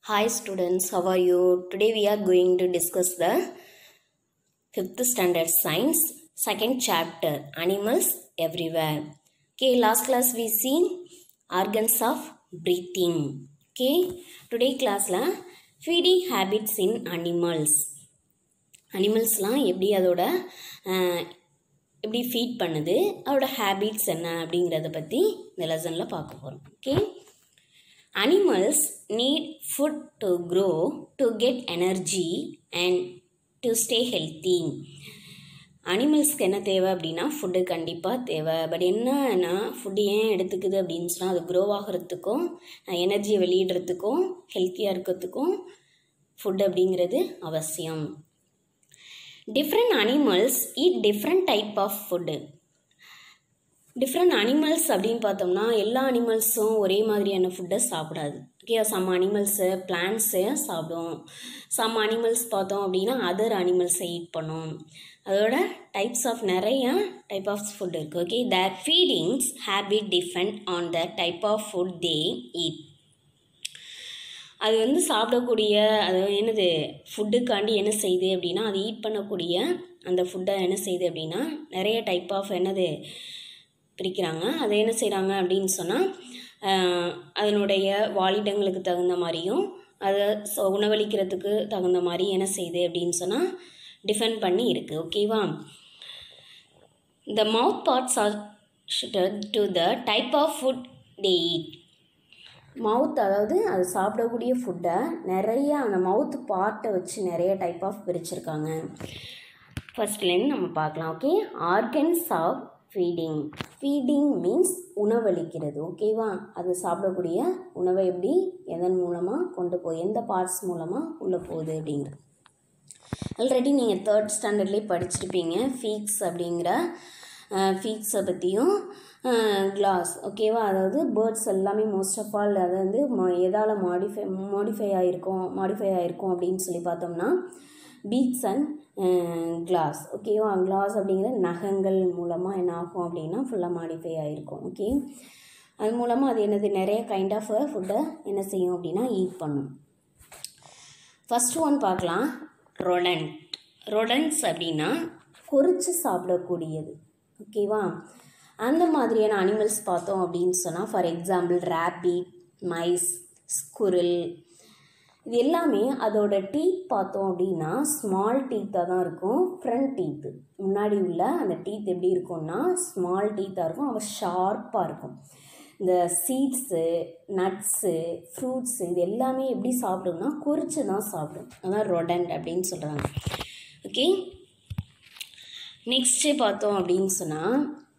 Hi students, how are you? Today we are going to discuss the 5th standard science, second chapter, animals everywhere. Okay, last class we seen organs of breathing. Okay, today class la feeding habits in animals. அனிமல்ஸ்லாம் எப்படி அதோட அஹ், எப்படி feet பண்ணுது அதோட habits என்ன அப்படிங்கிறத பற்றி இந்த லெசனில் பார்க்க போகிறோம் okay animals need food to grow to get energy and to stay healthy அனிமல்ஸ்க்கு என்ன தேவை அப்படின்னா ஃபுட்டு கண்டிப்பாக தேவை பட் என்னன்னா ஃபுட்டு ஏன் எடுத்துக்குது அப்படின்னு சொன்னால் அது க்ரோ ஆகிறதுக்கும் எனர்ஜியை வெளியிடுறதுக்கும் ஹெல்த்தியாக இருக்கிறதுக்கும் ஃபுட் அப்படிங்கிறது அவசியம் different animals eat different type of food different animals அப்படின்னு பார்த்தோம்னா எல்லா அனிமல்ஸும் ஒரே மாதிரியான ஃபுட்டை சாப்பிடாது ஓகே சம் அனிமல்ஸு பிளான்ஸு சாப்பிடும் சம் அனிமல்ஸ் பார்த்தோம் அப்படின்னா அதர் அனிமல்ஸை ஈட் பண்ணும் அதோட டைப்ஸ் ஆஃப் நிறைய டைப் ஆஃப் ஃபுட் இருக்குது okay their feedings habit depend on the type of food they eat அது வந்து சாப்பிடக்கூடிய அது என்னது ஃபுட்டுக்காண்டி என்ன செய்யுது அப்படின்னா அது ஈட் பண்ணக்கூடிய அந்த ஃபுட்டை என்ன செய்யுது அப்படின்னா நிறைய டைப் ஆஃப் என்னது பிரிக்கிறாங்க அதை என்ன செய்கிறாங்க அப்படின்னு சொன்னால் அதனுடைய வாழிடங்களுக்கு தகுந்த மாதிரியும் அதை ச- உணவளிக்கிறதுக்கு தகுந்த மாதிரி என்ன செய்யுது அப்படின்னு சொன்னால் டிஃபெண்ட் பண்ணி இருக்குது ஓகேவா the mouth parts are to the type of food they eat mouth அதாவது அது சாப்பிடக்கூடிய ஃபுட்டை நிறைய அந்த மவுத் பார்ட்டை வச்சு நிறைய டைப் ஆஃப் பிரிச்சிருக்காங்க ஃபர்ஸ்ட்லேருந்து நம்ம பார்க்கலாம் okay organs of feeding feeding means உணவளிக்கிறது ஓகேவா அது சாப்பிடக்கூடிய உணவை எப்படி எதன் மூலமாக கொண்டு போய் எந்த பார்ட்ஸ் மூலமாக உள்ளே போகுது அப்படிங்கிறது ஆல்ரெடி நீங்கள் தேர்ட் ஸ்டாண்டர்ட்லேயே படிச்சிருப்பீங்க ஃபீக்ஸ் அப்படிங்கிற ஃபீக்ஸை பற்றியும் கிளாஸ் ஓகேவா அதாவது பேர்ட்ஸ் எல்லாமே மோஸ்ட் ஆஃப் ஆல் அது வந்து ம- எதால் மாடிஃபை மாடிஃபை ஆகிருக்கும் மாடிஃபை ஆகிருக்கும் அப்படின்னு சொல்லி பார்த்தோம்னா பீக்ஸ் அண்ட் கிளாஸ் ஓகேவா கிளாஸ் அப்படிங்கிற நகங்கள் மூலமாக என்ன ஆகும் அப்படின்னா ஃபுல்லாக மாடிஃபை ஆகிருக்கும் ஓகே அது மூலமாக அது என்னது நிறைய கைண்ட் ஆஃப் ஃபுட்டை என்ன செய்யும் அப்படின்னா ஈட் பண்ணும் ஃபர்ஸ்ட் ஒன் பார்க்கலாம் ரொடன்ட் ரொடன்ட்ஸ் அப்படின்னா கொறிச்சு சாப்பிடக்கூடியது ஓகேவா அந்த மாதிரியான அனிமல்ஸ் பார்த்தோம் அப்படின்னு சொன்னால் for example rabbit mice squirrel இது எல்லாமே அதோட டீத் பார்த்தோம் அப்படின்னா ஸ்மால் டீத்தாக தான் இருக்கும் ஃப்ரண்ட் டீத்து முன்னாடி உள்ள அந்த டீத் எப்படி இருக்கும்னா ஸ்மால் டீத்தாக இருக்கும் அவள் ஷார்ப்பாக இருக்கும் இந்த சீட்ஸு நட்ஸு ஃப்ரூட்ஸு இது எல்லாமே எப்படி சாப்பிடும்னா குறித்து தான் சாப்பிடும் அதான் ரொடண்ட் அப்படின்னு சொல்கிறாங்க ஓகே நெக்ஸ்ட்டு பார்த்தோம் அப்படின்னு சொன்னால்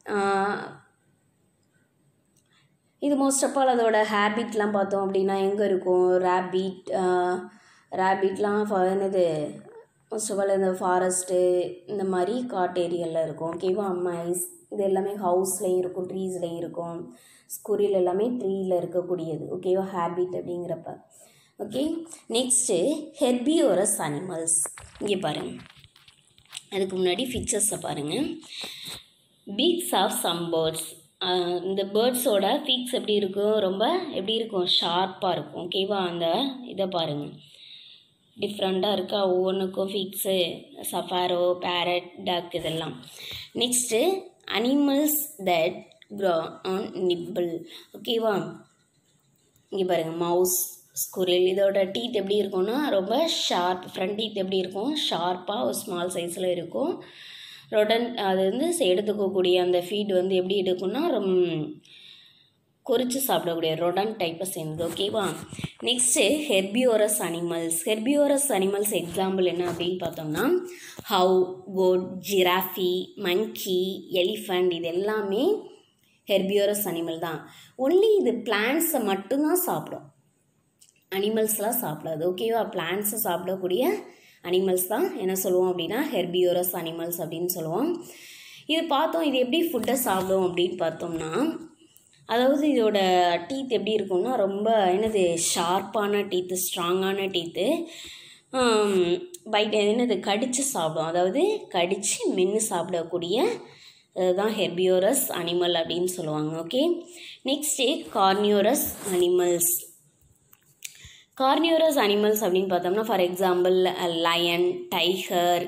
இது மோஸ்ட் ஆஃப் ஆல் அதோட ஹேபிட்லாம் பார்த்தோம் அப்படின்னா எங்கே இருக்கும் ரேபிட் ரேபிட்லாம் என்னது மோஸ்ட் ஆஃப் ஆல் இந்த ஃபாரஸ்ட்டு இந்த மாதிரி காட்டு ஏரியாவில் இருக்கும் ஓகேவா மைஸ் இது எல்லாமே ஹவுஸ்லேயும் இருக்கும் ட்ரீஸ்லேயும் இருக்கும் ஸ்குரில் எல்லாமே ட்ரீயில் இருக்கக்கூடியது ஓகேவா ஹேபிட் அப்படிங்கிறப்ப ஓகே நெக்ஸ்ட்டு ஹெர்பியோரஸ் அனிமல்ஸ் இங்கே பாருங்கள் அதுக்கு முன்னாடி ஃபிக்சர்ஸை பாருங்கள் பீக்ஸ் ஆஃப் சம் பேர்ட்ஸ் இந்த பேர்ட்ஸோட பீக்ஸ் எப்படி இருக்கும் ரொம்ப எப்படி இருக்கும் ஷார்ப்பாக இருக்கும் ஓகேவா அந்த இதை பாருங்கள் டிஃப்ரெண்ட்டாக இருக்கா ஒவ்வொன்றுக்கும் ஃபிக்ஸு சஃபாரோ பேரட் டக் இதெல்லாம் next animals that grow on nibble ஓகேவா இங்கே பாருங்கள் மவுஸ் ஸ்குரில் இதோட டீத் எப்படி இருக்கும்னா ரொம்ப ஷார்ப் ஃப்ரண்ட் டீத் எப்படி இருக்கும் ஷார்ப்பாக ஒரு ஸ்மால் சைஸில் இருக்கும் ரொடன் அது வந்து செ- எடுத்துக்கக்கூடிய அந்த ஃபீட் வந்து எப்படி எடுக்கும்னா ரொம்ப கொறிச்சு சாப்பிடக்கூடிய ரொடன் டைப்பை சேர்ந்தது ஓகேவா next herbivorous animals herbivorous animals example என்ன அப்படின்னு பார்த்தோம்னா cow goat giraffe monkey elephant இது எல்லாமே ஹெர்பியோரஸ் அனிமல் தான் ஒன்லி இது பிளான்ஸை மட்டும்தான் சாப்பிடும் அனிமல்ஸ்லாம் சாப்பிடாது ஓகேவா பிளான்ஸை சாப்பிடக்கூடிய அனிமல்ஸ் தான் என்ன சொல்லுவோம் அப்படின்னா ஹெர்பியோரஸ் அனிமல்ஸ் அப்படின்னு சொல்லுவோம் இது பார்த்தோம் இது எப்படி ஃபுட்டை சாப்பிடும் அப்படின்னு பார்த்தோம்னா அதாவது இதோட டீத் எப்படி இருக்கும்னா ரொம்ப என்னது ஷார்ப்பான டீத்து ஸ்ட்ராங்கான டீத்து பைட் என்னது கடித்து சாப்பிடும் அதாவது கடித்து மென்று சாப்பிடக்கூடிய அதுதான் ஹெர்பியோரஸ் அனிமல் அப்படின்னு சொல்லுவாங்க okay next carnivorous animals carnivorous animals அப்படின்னு பார்த்தோம்னா for example lion tiger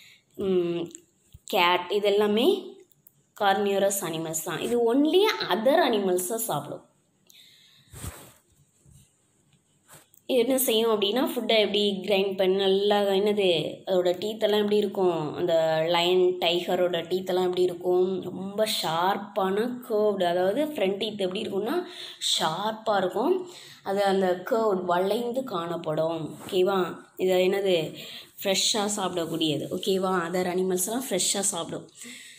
cat இது எல்லாமே கார்னியோரஸ் அனிமல்ஸ் தான் இது ஒன்லி அதர் அனிமல்ஸை சாப்பிடும் என்ன செய்யும் அப்படின்னா ஃபுட்டை எப்படி கிரைண்ட் பண்ணி நல்லா என்னது அதோட டீத்தெல்லாம் எப்படி இருக்கும் அந்த லயன் டைகரோட டீத்தெல்லாம் எப்படி இருக்கும் ரொம்ப ஷார்ப்பான கேர்வ்டு அதாவது ஃப்ரண்ட் டீத் எப்படி இருக்கும்னா ஷார்ப்பாக இருக்கும் அது அந்த கேர்வ் வளைந்து காணப்படும் ஓகேவா இது என்னது ஃப்ரெஷ்ஷாக சாப்பிடக்கூடியது ஓகேவா அதர் அனிமல்ஸ்லாம் ஃப்ரெஷ்ஷாக சாப்பிடும்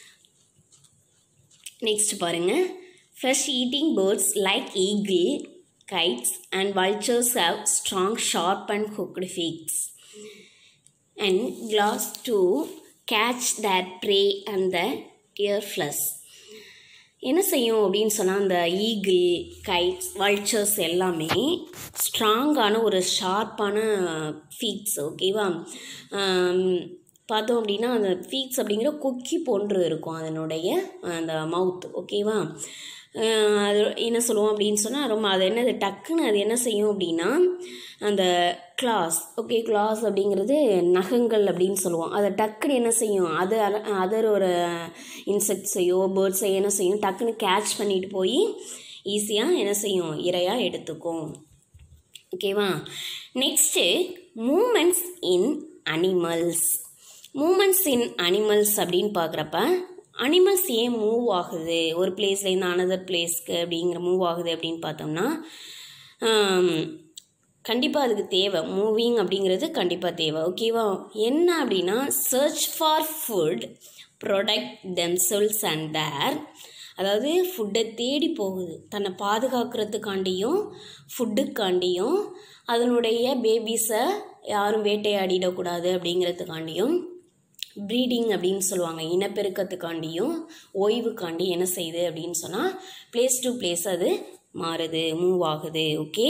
நெக்ஸ்ட் பாருங்கள் fresh eating birds like eagle kites and vultures have strong sharp and hooked beaks and glass to catch their prey and the earflush என்ன செய்யும் அப்படின்னு சொன்னால் அந்த ஈகிள் கைட்ஸ் வல்ச்சர்ஸ் எல்லாமே ஸ்ட்ராங்கான ஒரு ஷார்ப்பான ஃபீட்ஸ் ஓகேவா பார்த்தோம் அப்படின்னா அந்த ஃபீட்ஸ் அப்படிங்கிற கொக்கி போன்று இருக்கும் அதனுடைய அந்த மவுத் ஓகேவா அது என்ன சொல்லுவோம் அப்படின்னு சொன்னால் ரொம்ப அது என்னது டக்குன்னு அது என்ன செய்யும் அப்படின்னா அந்த கிளாஸ் ஓகே கிளாஸ் அப்படிங்கிறது நகங்கள் அப்படின்னு சொல்லுவோம் அதை டக்குன்னு என்ன செய்யும் அது அதர் ஒரு இன்செக்ட்ஸையோ பேர்ட்ஸையோ என்ன செய்யும் டக்குன்னு கேட்ச் பண்ணிட்டு போய் ஈஸியாக என்ன செய்யும் இரையாக எடுத்துக்கும் ஓகேவா next movements in animals movements in animals அப்படின்னு பார்க்குறப்ப அனிமல்ஸ் ஏன் மூவ் ஆகுது ஒரு பிளேஸ்லேருந்து அனதர் பிளேஸ்க்கு அப்படிங்கிற மூவ் ஆகுது அப்படின்னு பார்த்தோம்னா கண்டிப்பாக அதுக்கு தேவை மூவிங் அப்படிங்கிறது கண்டிப்பாக தேவை ஓகேவா என்ன அப்படின்னா search for food protect themselves and their அதாவது ஃபுட்டை தேடி போகுது தன்னை பாதுகாக்கிறதுக்காண்டியும் ஃபுட்டுக்காண்டியும் அதனுடைய பேபிஸை யாரும் வேட்டையாடிடக்கூடாது அப்படிங்கிறதுக்காண்டியும் ப்ரீடிங் அப்படின்னு சொல்லுவாங்க இனப்பெருக்கத்துக்காண்டியும் ஓய்வுக்காண்டி என்ன செய்யுது அப்படின்னு சொன்னால் பிளேஸ் டு பிளேஸ் அது மாறுது மூவ் ஆகுது okay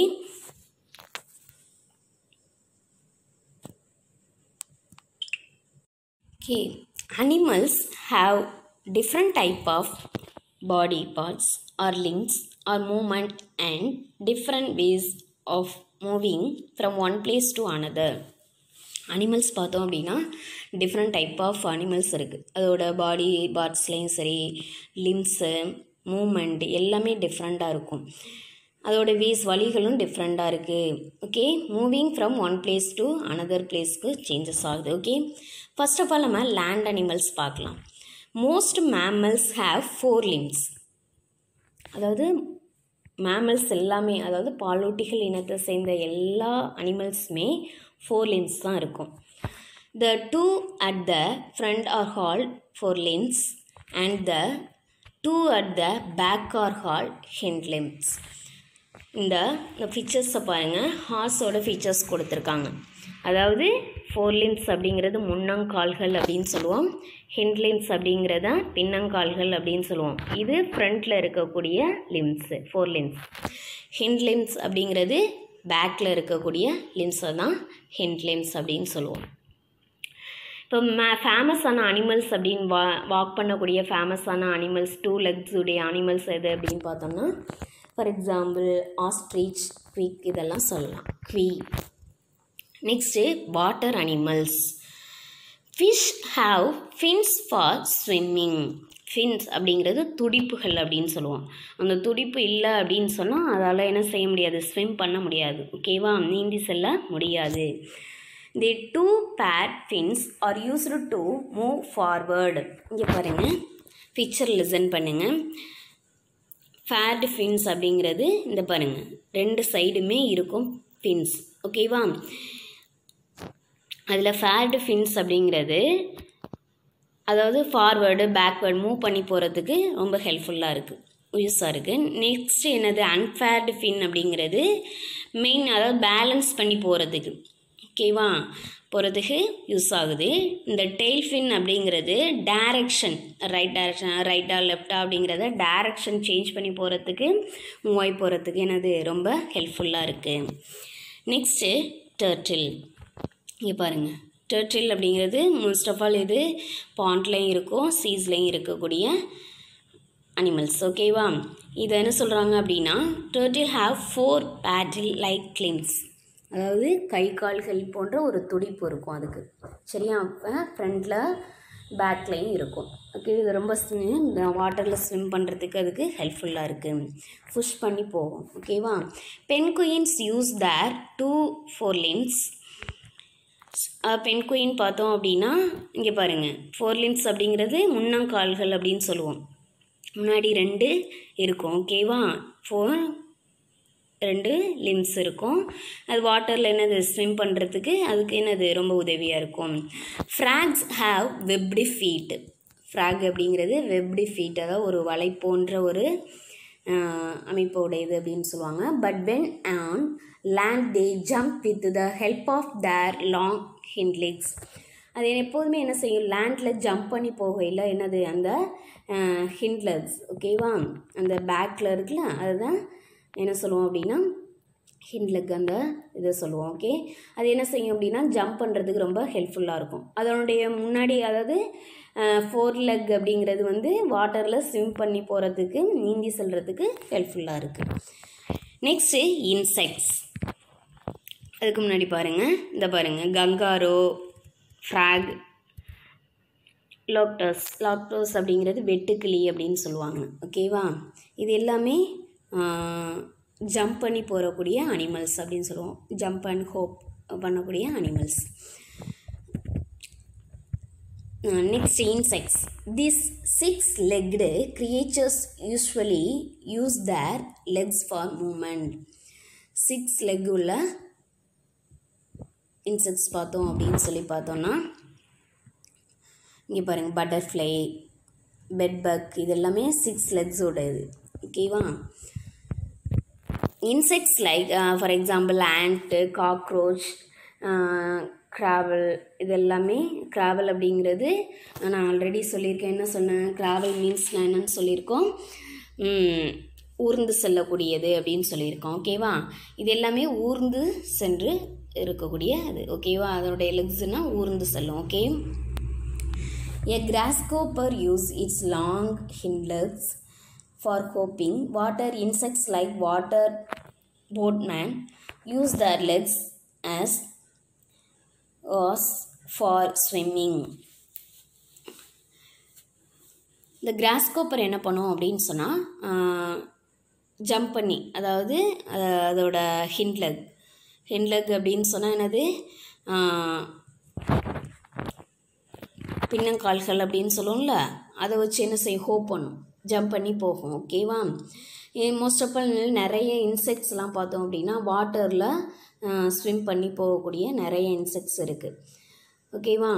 okay animals have different type of body parts or links or movement and different ways of moving from one place to another animals பார்த்தோம் அப்படின்னா டிஃப்ரெண்ட் டைப் ஆஃப் அனிமல்ஸ் இருக்குது அதோட பாடி பார்ட்ஸ்லேயும் சரி limbs moment எல்லாமே டிஃப்ரெண்ட்டாக இருக்கும் அதோட வேஸ் வழிகளும் டிஃப்ரெண்ட்டாக இருக்குது okay moving from one place to another பிளேஸ்க்கு சேஞ்சஸ் ஆகுது ஓகே ஃபர்ஸ்ட் ஆஃப் ஆல் நம்ம லேண்ட் அனிமல்ஸ் பார்க்கலாம் most mammals have four limbs அதாவது மேமல்ஸ் எல்லாமே அதாவது பாலூட்டிகள் இனத்தை சேர்ந்த எல்லா அனிமல்ஸுமே ஃபோர் லிம்ஸ் தான் இருக்கும் the two at the front R hall four limbs and the two at the back R hall ஹெண்ட் limbs இந்த இந்த ஃபீச்சர்ஸை பாருங்கள் ஹார்ஸோட ஃபீச்சர்ஸ் கொடுத்துருக்காங்க அதாவது ஃபோர் லிம்ஸ் அப்படிங்கிறது முன்னங்கால்கள் அப்படின்னு சொல்லுவோம் ஹிண்ட் லிம்ஸ் அப்படிங்கிறத பின்னங்கால்கள் அப்படின்னு சொல்லுவோம் இது ஃப்ரண்ட்டில் இருக்கக்கூடிய limbs fore limbs hind limbs அப்படிங்கிறது பேக்கில் இருக்கக்கூடிய லிம்ஸை தான் ஹிண்ட் லிம்ஸ் அப்படின்னு சொல்லுவோம் இப்போ மே ஃபேமஸான அனிமல்ஸ் அப்படின்னு வா வாக் பண்ணக்கூடிய ஃபேமஸான அனிமல்ஸ் டூ லெக்ஸ் உடைய அனிமல்ஸ் எது அப்படின்னு பார்த்தோம்னா ஃபார் எக்ஸாம்பிள் ஆஸ்ட்ரிச் குவிக் இதெல்லாம் சொல்லலாம் குவி next water animals fish have fins for swimming fins அப்படிங்கிறது துடிப்புகள் அப்படின்னு சொல்லுவோம் அந்த துடிப்பு இல்லை அப்படின்னு சொன்னால் அதால் என்ன செய்ய முடியாது ஸ்விம் பண்ண முடியாது ஓகேவா நீந்தி செல்ல முடியாது the two paired fins are used to move forward இங்கே பாருங்கள் பிக்சர் லிசன் பண்ணுங்கள் ஃபேட் ஃபின்ஸ் அப்படிங்கிறது இந்த பாருங்கள் ரெண்டு சைடுமே இருக்கும் ஃபின்ஸ் ஓகேவா அதில் ஃபேட் ஃபின்ஸ் அப்படிங்கிறது அதாவது ஃபார்வேர்டு பேக்வேர்டு மூவ் பண்ணி போகிறதுக்கு ரொம்ப ஹெல்ப்ஃபுல்லாக இருக்குது யூஸாக இருக்குது நெக்ஸ்ட் என்னது அன்ஃபேர்டு ஃபின் அப்படிங்கிறது மெயின் அதாவது பேலன்ஸ் பண்ணி போகிறதுக்கு ஓகேவா போகிறதுக்கு யூஸ் ஆகுது இந்த டெய்ல் ஃபின் அப்படிங்கிறது டேரெக்ஷன் ரைட் டேரெக்ஷன் ரைட்டா லெஃப்டா அப்படிங்கிறத டேரெக்ஷன் சேஞ்ச் பண்ணி போகிறதுக்கு மூவ் ஆகி போகிறதுக்கு என்னது ரொம்ப ஹெல்ப்ஃபுல்லாக இருக்குது நெக்ஸ்ட்டு டர்ட்டில் இங்கே பாருங்கள் டர்ட்டில் அப்படிங்கிறது மோஸ்ட் ஆஃப் ஆல் இது பாண்ட்லேயும் இருக்கும் சீஸ்லேயும் இருக்கக்கூடிய அனிமல்ஸ் ஓகேவா இதை என்ன சொல்கிறாங்க அப்படின்னா turtle have four paddle like limbs அதாவது கை கால்கள் போன்ற ஒரு துடிப்பு இருக்கும் அதுக்கு சரியா அப்போ ஃப்ரண்டில் பேக்லையும் இருக்கும் ஓகே இது ரொம்ப வாட்டரில் ஸ்விம் பண்ணுறதுக்கு அதுக்கு ஹெல்ப்ஃபுல்லாக இருக்குது புஷ் பண்ணி போகும் ஓகேவா penguins use their two fore limbs penguin பார்த்தோம் அப்படின்னா இங்கே பாருங்கள் ஃபோர் லின்ஸ் அப்படிங்கிறது முன்னங்கால்கள் அப்படின்னு சொல்லுவோம் முன்னாடி ரெண்டு இருக்கும் ஓகேவா ஃபோர் ரெண்டு லிம்ஸ் இருக்கும் அது வாட்டரில் என்னது ஸ்விம் பண்ணுறதுக்கு அதுக்கு என்னது ரொம்ப உதவியாக இருக்கும் frogs have webbed feet frog அப்படிங்கிறது வெப்டி ஃபீட் அதாவது ஒரு வலை போன்ற ஒரு அமைப்பு உடையது அப்படின்னு சொல்லுவாங்க but when on land they jump with the help of their long hind legs அது எப்போதுமே என்ன செய்யும் லேண்டில் ஜம்ப் பண்ணி போகையில் என்னது அந்த ஹிண்ட் லெக்ஸ் ஓகேவா அந்த பேக்கில் இருக்குல்ல அதுதான் என்ன சொல்லுவோம் அப்படின்னா ஹிண்ட் லெக் அந்த இதை சொல்லுவோம் ஓகே அது என்ன செய்யும் அப்படின்னா ஜம்ப் பண்ணுறதுக்கு ரொம்ப ஹெல்ப்ஃபுல்லாக இருக்கும் அதனுடைய முன்னாடி அதாவது ஃபோர் லெக் அப்படிங்கிறது வந்து வாட்டரில் ஸ்விம் பண்ணி போகிறதுக்கு நீந்தி செல்கிறதுக்கு ஹெல்ப்ஃபுல்லாக இருக்குது நெக்ஸ்ட்டு இன்செக்ட்ஸ் அதுக்கு முன்னாடி பாருங்கள் இந்த பாருங்கள் கங்காரோ ஃப்ராக் லாக்டஸ் லாக்டோஸ் அப்படிங்கிறது வெட்டுக்கிளி அப்படின்னு சொல்லுவாங்க ஓகேவா இது எல்லாமே ஜம்ப் பண்ணி போகக்கூடிய அனிமல்ஸ் அப்படின்னு சொல்லுவோம் ஜம்ப் அண்ட் ஹோப் பண்ணக்கூடிய animals next insects this six legged creatures usually use their legs for movement six leg உள்ள இன்செக்ட்ஸ் பார்த்தோம் அப்படின்னு சொல்லி பார்த்தோன்னா இங்கே பாருங்கள் பட்டர்ஃப்ளை பெட்பக் இது எல்லாமே சிக்ஸ் லெக்ஸோட இது ஓகேவா insects like for example ant cockroach crawl இது எல்லாமே க்ராவல் அப்படிங்கிறது நான் ஆல்ரெடி சொல்லியிருக்கேன் என்ன சொன்னேன் க்ராவல் மீன்ஸ் நான் என்னன்னு சொல்லியிருக்கோம் ஊர்ந்து செல்லக்கூடியது அப்படின்னு சொல்லியிருக்கோம் ஓகேவா இது எல்லாமே ஊர்ந்து சென்று இருக்கக்கூடிய அது ஓகேவா அதனுடைய லெக்ஸ்னால் ஊர்ந்து செல்லும் okay A grasshopper use its long hind legs for hopping. Water insects like water boatman use their legs as oars for swimming. இந்த கிராஸ்கோப்பர் என்ன பண்ணும் அப்படின்னு சொன்னால் ஜம்ப் பண்ணி அதாவது அதோட ஹிண்ட்லெக் ஹிண்ட்லெக் அப்படின்னு சொன்னால் என்னது பின்னங்கால்கள் அப்படின்னு சொல்லுவோம்ல அதை வச்சு என்ன செய்யும் ஹோப் பண்ணும் ஜம்ப் பண்ணி போகும் ஓகேவா மோஸ்ட் ஆஃப் ஆல் நிறைய இன்செக்ட்ஸ்லாம் பார்த்தோம் அப்படின்னா வாட்டரில் ஸ்விம் பண்ணி போகக்கூடிய நிறைய இன்செக்ட்ஸ் இருக்குது ஓகேவா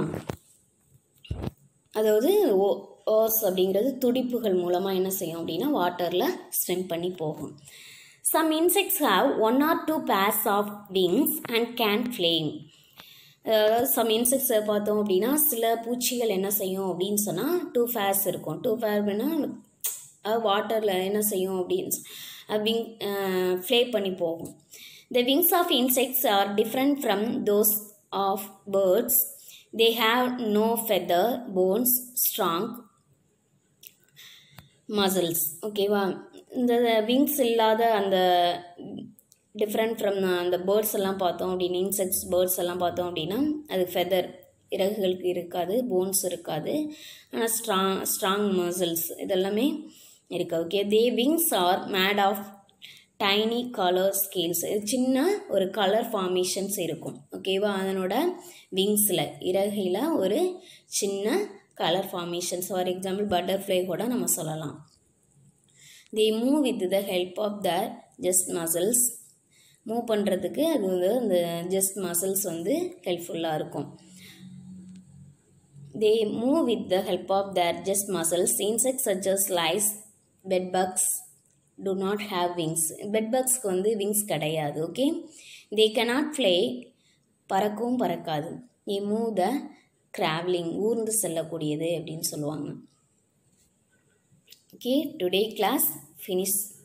அதாவது ஓ ஓஸ் அப்படிங்கிறது துடிப்புகள் மூலமாக என்ன செய்யும் அப்படின்னா வாட்டரில் ஸ்விம் பண்ணி போகும் some insects have one or two pairs of wings and can fly அதாவது சம் இன்செக்ட்ஸை பார்த்தோம் அப்படின்னா சில பூச்சிகள் என்ன செய்யும் அப்படின்னு சொன்னால் டூ ஃபேர்ஸ் இருக்கும் டூ ஃபேர்னா வாட்டரில் என்ன செய்யும் அப்படின்னு விங் ஃப்ளே பண்ணி போகும் the wings of insects are different from those of birds they have no feather bones strong muscles ஓகேவா இந்த விங்ஸ் இல்லாத அந்த டிஃப்ரெண்ட் ஃப்ரம் அந்த பேர்ட்ஸ் எல்லாம் பார்த்தோம் அப்படின்னு இன்செக்ட்ஸ் பேர்ட்ஸ் எல்லாம் பார்த்தோம் அப்படின்னா அது ஃபெதர் இறகுகளுக்கு இருக்காது போன்ஸ் இருக்காது ஆனால் ஸ்ட்ராங் ஸ்ட்ராங் மசில்ஸ் இதெல்லாமே இருக்குது okay they wings are made of tiny colour scales இது சின்ன ஒரு கலர் ஃபார்மேஷன்ஸ் இருக்கும் ஓகேவா அதனோட விங்ஸில் இறகையில் ஒரு சின்ன colour formations for example butterfly கூட நம்ம சொல்லலாம் they move with the help of the chest muscles move பண்ணுறதுக்கு அது வந்து அந்த ஜஸ்ட் மசில்ஸ் வந்து ஹெல்ப்ஃபுல்லாக இருக்கும் they move with the help of their chest muscles insects such as lice bedbugs do not have wings பெட்பக்ஸ்க்கு வந்து விங்ஸ் கிடையாது ஓகே தே கனாட் ஃப்ளே பறக்கவும் பறக்காது ஏ மூவ் த ட்ராவலிங் ஊர்ந்து செல்லக்கூடியது அப்படின்னு சொல்லுவாங்க ஓகே டுடே கிளாஸ் ஃபினிஷ்